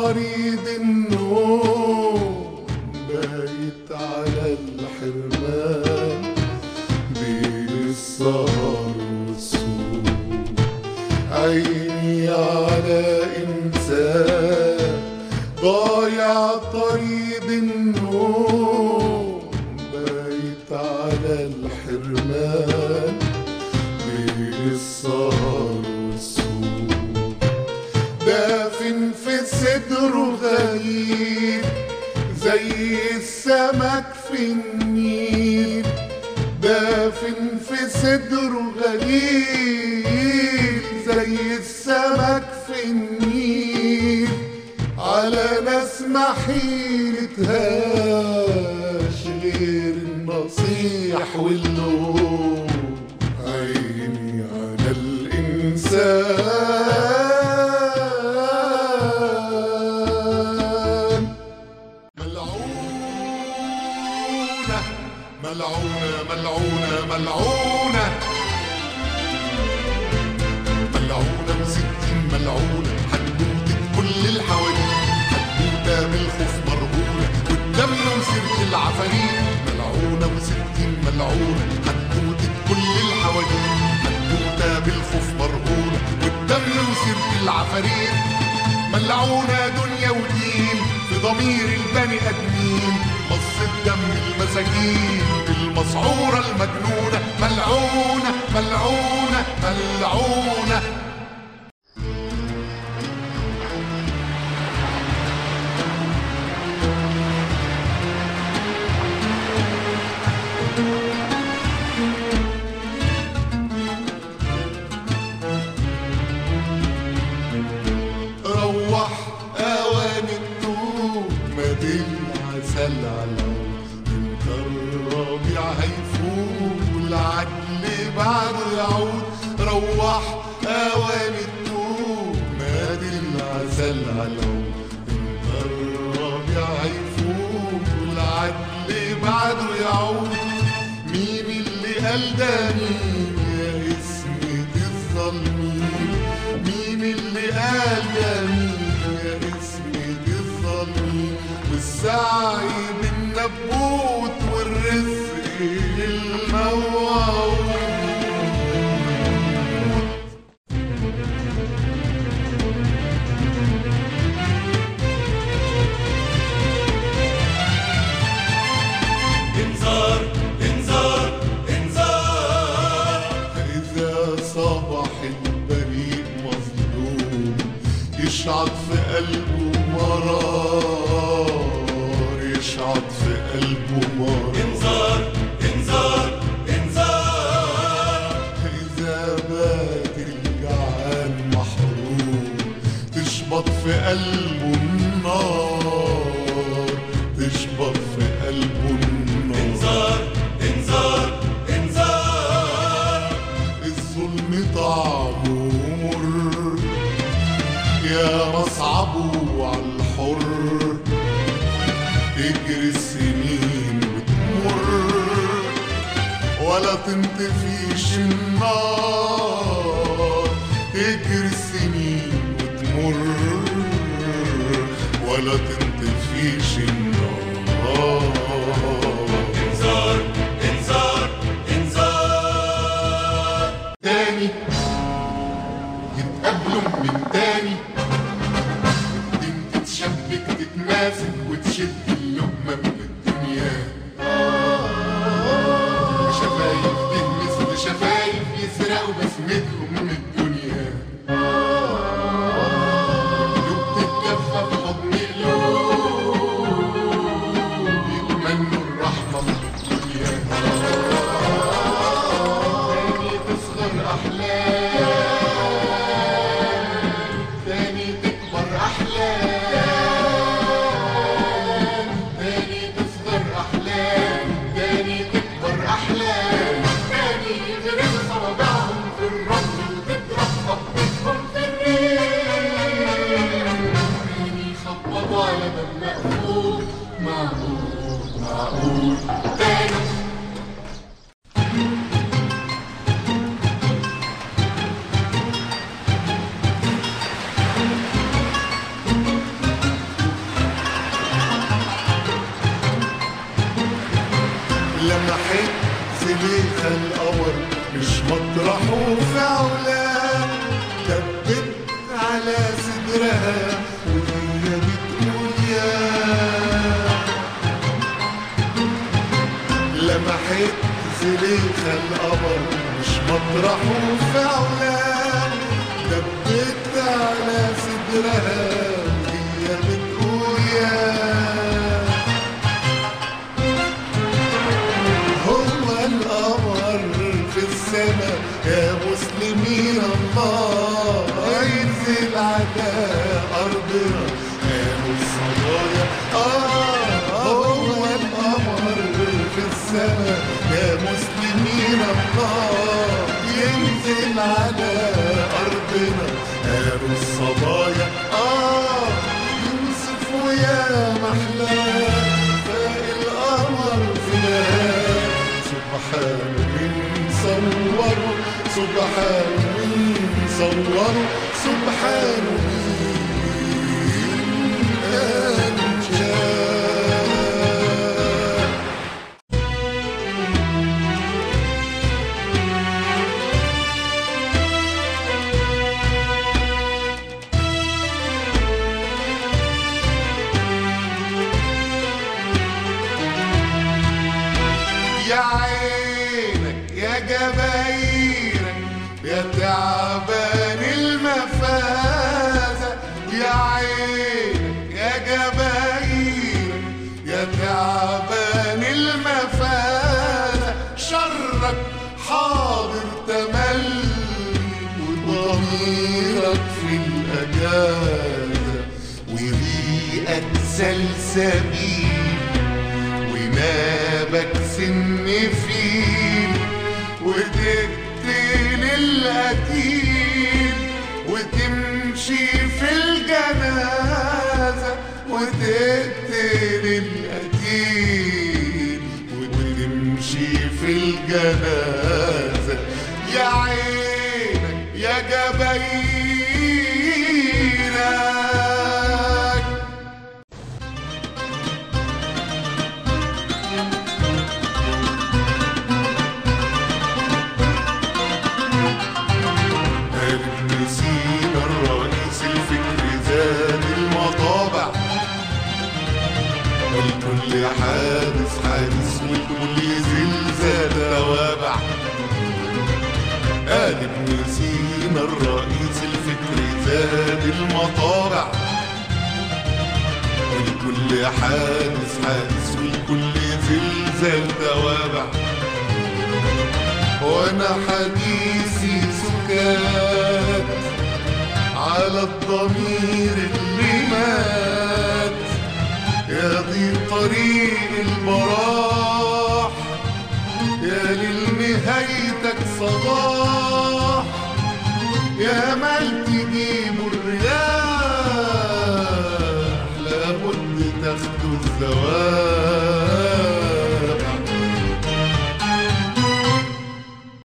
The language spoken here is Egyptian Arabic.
طريق النوم بايت على الحرمان بين السهر والسوق عيني على إنسان ضايع طريق النوم بايت على الحرمان بين السهر والسوق دافن في صدره غريب زي السمك في النيل دافن في صدره غريب زي السمك في النيل على ناس ما حيلتهاش غير النصيح واللوم عيني على الإنسان ملعونة ملعونة ملعونة ملعونة ملعونة وستين ملعونة حدوتة كل الحواديت حدوتة بالخوف مرهونة والدم وسيرة العفاريت ملعونة وستين ملعونة حدوتة كل الحواديت حدوتة بالخوف مرهونة والدم وسيرة العفاريت ملعونة دنيا ودين في ضمير البني ادمين مص دم المساكين المسعورة المجنونة ملعونة ملعونة ملعونة روح اوان التوب مد العسل على انت الربيع هيفوق والعدل بعده يعود روح اوان التوب مد العسل على انت الربيع هيفوق والعدل بعده يعود مين اللي قال ده مين يا اسمة الظالمين مين اللي قال ده مين يا اسمة الظالمين والسعي بالنبوت والرزق الموعود انذار انذار انذار إذا صبح البريء مظلوم يشعط في قلبه مرار يشعط في قلبه مرار انذار انذار انذار إذا مات الجعان محروم تشبط في قلبه النار تشبط في قلبه النار انذار انذار انذار الظلم طعمه مر يا مصعبه على الحر تجري السنين وتمر ولا تنطفيش النار تجري السنين وتمر ولا تنطفيش النار انذار انذار انذار تاني يتقابلوا من تاني الدين تتشبك تتماسك وتشد اللقمة من الدنيا شفايف تهمس لشفايف يسرقوا بسمتهم من الدنيا قلوب تتجفى في حضن قلوب يتمنوا الرحمة من الدنيا تاني تصغر أحلام تاني تكبر أحلام تاني مطرحه في علاه دبت على صدرها وهي بتقول يا لمحت زليخة القمر مش مطرحه في علاه دبت على صدرها وهي بتقول يا هو القمر في السماء يا مسلمين الله ينزل على أرضنا قالوا الصبايا آه هو القمر في السماء يا مسلمين الله ينزل على أرضنا قالوا الصبايا آه يوسف ويا محلاه فاق القمر في نهار سبحان من صوره سبحان من صوره سبحان من أنشاه يا عينك يا جبايرك يا تعبان المفازة يا عينك يا جبايرك يا تعبان المفازة شرك حاضر تملي وضميرك في الأجازة وريقك سلسبيل ونابك سن فيل وتقتل القتيل وتمشي في الجنازة وتقتل القتيل وتمشي في الجنازة يا عينك يا جبينك ابن سينا الرئيس الفكر زاد المطابع والكل حادث حادث والكل زلزال توابع قال ابن سينا الرئيس الفكر زاد المطابع والكل حادث حادث والكل زلزال توابع وانا حديثي سكات على الضمير اللي مات يا ضي طريق البراح يا للنهايتك صباح يا ملك